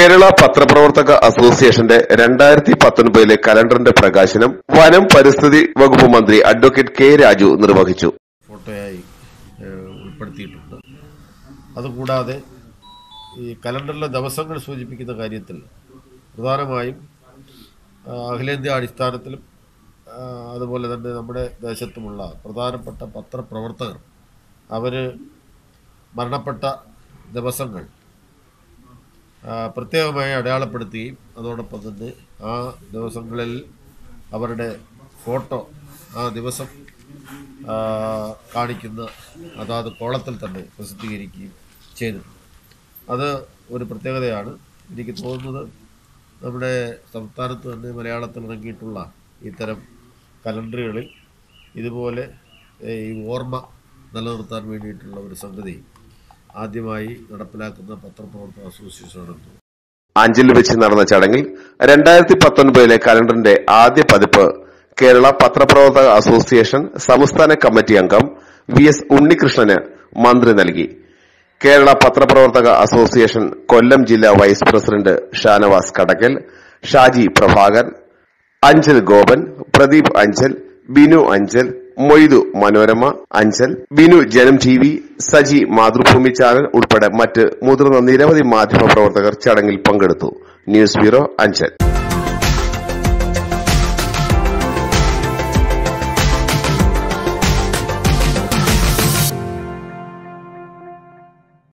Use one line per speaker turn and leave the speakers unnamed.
കേരള പത്രപ്രവർത്തക അസോസിയേഷന്റെ രണ്ടായിരത്തി പത്തൊൻപതിലെ കലണ്ടറിന്റെ പ്രകാശനം വനം പരിസ്ഥിതി വകുപ്പ് മന്ത്രി അഡ്വക്കേറ്റ് കെ രാജു നിർവഹിച്ചു
ഫോട്ടോയായി ഏഹ്, ഉൾപ്പെടുത്തിയിട്ടുണ്ട് അതുകൂടാതെ ഈ കലണ്ടറിലെ ദിവസങ്ങൾ സൂചിപ്പിക്കുന്ന കാര്യത്തിൽ പ്രധാനമായും ആ, അഖിലേന്ത്യാ അടിസ്ഥാനത്തിലും ആ, അതുപോലെ തന്നെ നമ്മുടെ ദേശത്തുമുള്ള പ്രധാനപ്പെട്ട പത്രപ്രവർത്തകർ അവർ മരണപ്പെട്ട ദിവസങ്ങൾ ആ, പ്രത്യേകമായി അടയാളപ്പെടുത്തുകയും അതോടൊപ്പം തന്നെ ആ ദിവസങ്ങളിൽ അവരുടെ ഫോട്ടോ ആ ദിവസം ആ, കാണിക്കുന്ന അതാത് കോളത്തിൽ തന്നെ പ്രസിദ്ധീകരിക്കുകയും ചെയ്തിട്ടുണ്ട് അത് ഒരു പ്രത്യേകതയാണ് എനിക്ക് തോന്നുന്നത് നമ്മുടെ സംസ്ഥാനത്ത് തന്നെ മലയാളത്തിൽ ഇറങ്ങിയിട്ടുള്ള ഇത്തരം കലണ്ടറുകളിൽ ഇതുപോലെ ഏ, ഈ ഓർമ്മ നിലനിർത്താൻ വേണ്ടിയിട്ടുള്ള ഒരു സംഗതി ആദ്യമായി നടപ്പിലാക്കുന്ന പത്രപ്രവർത്തക അസോസിയേഷനാണെന്ന്
അഞ്ചലിൽ വെച്ച് നടന്ന ചടങ്ങിൽ രണ്ടായിരത്തി പത്തൊൻപതിലെ കലണ്ടറിന്റെ ആദ്യ പതിപ്പ് കേരള പത്രപ്രവർത്തക അസോസിയേഷൻ സംസ്ഥാന കമ്മിറ്റി അംഗം വി എസ് ഉണ്ണികൃഷ്ണന് മന്ത്രി നൽകി കേരള പത്രപ്രവർത്തക അസോസിയേഷൻ കൊല്ലം ജില്ലാ vice president Shanavas Kadakkal Shaji Prabhakar Anchal Gopan Pradeep Anchal Binu Anchal Moidu Manorama Anchal Binu Janam T V Saji Mathrubhumi channel ഉൾപ്പെടെ മറ്റ് മുതിർന്ന നിരവധി മാധ്യമ പ്രവർത്തകർ ചടങ്ങിൽ പങ്കെടുത്തു ന്യൂസ് ബ്യൂറോ അഞ്ചൽ